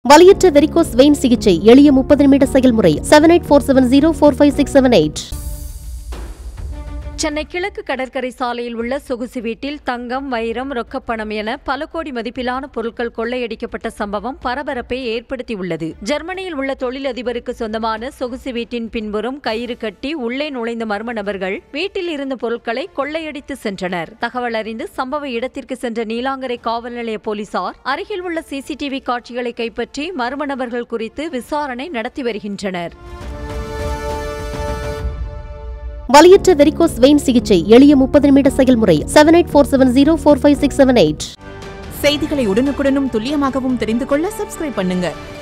வலியற்ற varicose vein சிகிச்சை எளிய முப்பது நிமிட செயல்முறை seven eight four seven zero four five six seven eight Chennai கிழக்கு கடற்கரை சாலையில் உள்ள சொகுசு வீட்டில் தங்கம் வைரம் ரொக்கப்பணம் என பல கோடி மதிப்பிலான பொருட்கள் கொள்ளையடிக்கப்பட்ட சம்பவம் பரபரப்பை ஏற்படுத்தியுள்ளது ஜெர்மனியில் உள்ள தொழிலதிபருக்கு சொந்தமான சொகுசு வீட்டின் பின்புறம் கயிறு கட்டி உள்ளே நுழைந்த மர்ம நபர்கள் வீட்டில் இருந்த பொருட்களை கொள்ளையடித்து சென்றனர் தகவல் அறிந்து சம்பவ இடத்திற்கு சென்ற நீலாங்கரை காவல் நிலைய போலீசார் அருகில் உள்ள சிசிடிவி காட்சிகளை கைப்பற்றி மர்ம நபர்கள் குறித்து விசாரணை நடத்தி வருகின்றனர் வலியற்ற வெரிகோஸ் வெயின் சிகிச்சை எளிய முப்பது நிமிட செயல்முறை seven eight four seven zero four five six seven eight செய்திகளை உடனுக்குடனும் துல்லியமாகவும் தெரிந்து கொள்ள சப்ஸ்கிரைப் பண்ணுங்க